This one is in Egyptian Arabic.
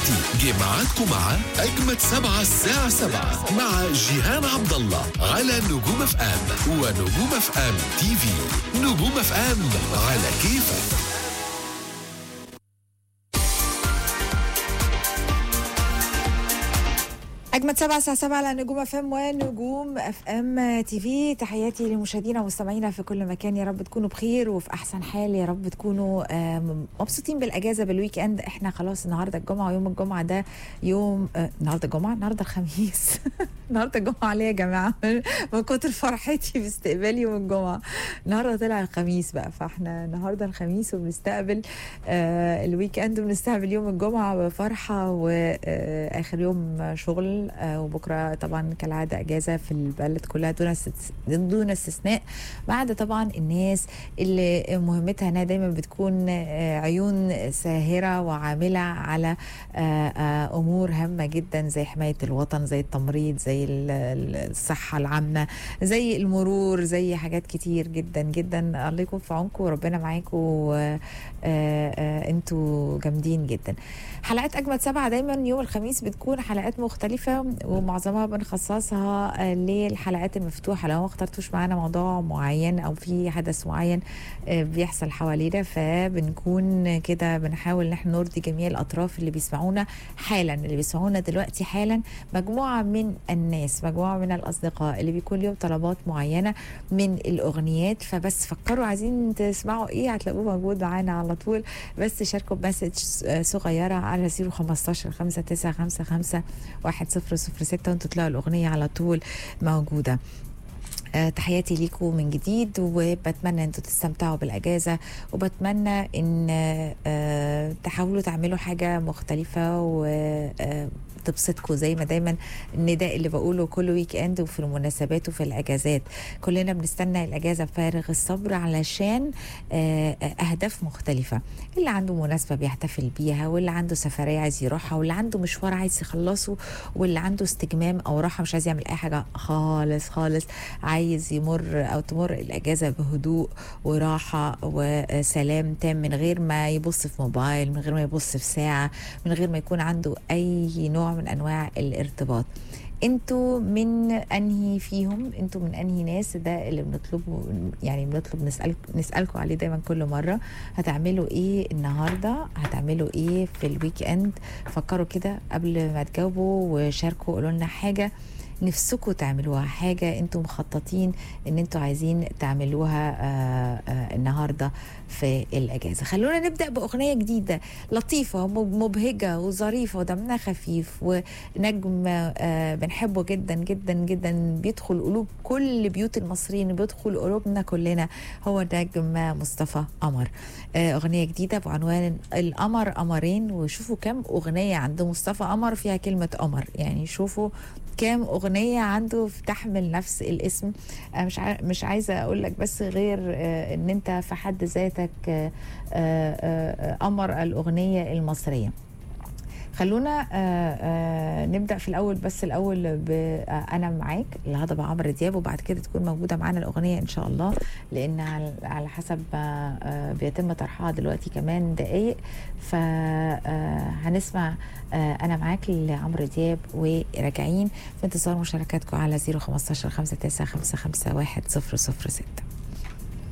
دلوقتي جه ميعادكم مع أجمد سبعة الساعة سبعة مع جيهان عبد الله على نجوم اف ام ونجوم اف ام تي في نجوم اف ام على كيفك أجمد سبعة الساعة سبعة على نجوم اف ام ونجوم اف ام تي في تحياتي لمشاهدينا ومستمعينا في كل مكان يا رب تكونوا بخير وفي أحسن حال يا رب تكونوا آم، مبسوطين بالأجازة بالويك إند إحنا خلاص النهاردة الجمعة ويوم الجمعة ده يوم آه، النهاردة الجمعة النهاردة الخميس النهاردة الجمعة ليه يا جماعة من كتر فرحتي باستقبال يوم الجمعة النهاردة طلع الخميس بقى فاحنا النهاردة الخميس وبنستقبل آه الويك اند وبنستقبل يوم الجمعة بفرحة وآخر يوم شغل آه وبكرة طبعا كالعادة أجازة في البلد كلها دون استس- دون استثناء ما عدا طبعا الناس اللي مهمتها انها دايما بتكون آه، عيون ساهرة وعاملة على آه، آه، أمور هامة جدا زي حماية الوطن زي التمريض زي ال- ال- الصحة العامة زي المرور زي حاجات كتير جدا جدا الله يكون في عونكم وربنا معاكم و- آه، آه، انتوا جامدين جدا حلقات اجمد سبعه دايما يوم الخميس بتكون حلقات مختلفه ومعظمها بنخصصها آه، للحلقات المفتوحه لو ما اخترتوش معانا موضوع معين او في حدث معين آه، بيحصل حوالينا فبنكون كده بنحاول ان احنا نرضي جميع الاطراف اللي بيسمعونا حالا اللي بيسمعونا دلوقتي حالا مجموعه من الناس مجموعه من الاصدقاء اللي بيكون ليهم طلبات معينه من الاغنيات فبس فكروا عايزين تسمعوا ايه هتلاقوه موجود معانا على طول بس شاركوا بمسج صغيره على 015 5955 1006 وانتوا تلاقوا الاغنيه على طول موجوده آه، تحياتي ليكم من جديد وبتمنى انتوا تستمتعوا بالاجازه وبتمنى ان آه، تحاولوا تعملوا حاجه مختلفه و آه، تبسطكم زي ما دايما النداء اللي بقوله كل ويك اند وفي المناسبات وفي الاجازات كلنا بنستنى الاجازه بفارغ الصبر علشان آه، آه، اهداف مختلفه اللي عنده مناسبه بيحتفل بيها واللي عنده سفريه عايز يروحها واللي عنده مشوار عايز يخلصه واللي عنده استجمام او راحه مش عايز يعمل اي حاجه خالص خالص عايز يمر او تمر الاجازه بهدوء وراحه وسلام تام من غير ما يبص في موبايل من غير ما يبص في ساعه من غير ما يكون عنده اي نوع من انواع الارتباط انتوا من انهي فيهم انتوا من انهي ناس ده اللي بنطلبه يعني بنطلب نسال نسالكم عليه دايما كل مره هتعملوا ايه النهارده هتعملوا ايه في الويك اند فكروا كده قبل ما تجاوبوا وشاركوا قولوا لنا حاجه نفسكم تعملوها حاجة انتم مخططين ان انتم عايزين تعملوها آه آه النهاردة في الأجازة خلونا نبدأ بأغنية جديدة لطيفة ومب- مبهجة وظريفة ودمها خفيف ونجم آه بنحبه جدا جدا جدا بيدخل قلوب كل بيوت المصريين بيدخل قلوبنا كلنا هو نجم مصطفى قمر آه أغنية جديدة بعنوان القمر قمرين وشوفوا كم أغنية عند مصطفى قمر فيها كلمة قمر يعني شوفوا كام اغنيه عنده تحمل نفس الاسم أنا مش عا- مش عايزه اقول لك بس غير آه، ان انت في حد ذاتك آه، آه، آه، قمر الاغنيه المصريه خلونا آه، آه، نبدا في الاول بس الاول بانا معاك الهضبه عمرو دياب وبعد كده تكون موجوده معانا الاغنيه ان شاء الله لان على- على حسب ما آه، بيتم طرحها دلوقتي كمان دقايق فهنسمع انا معاك لعمرو دياب وراجعين في انتظار مشاركاتكم على 015 5955 1 006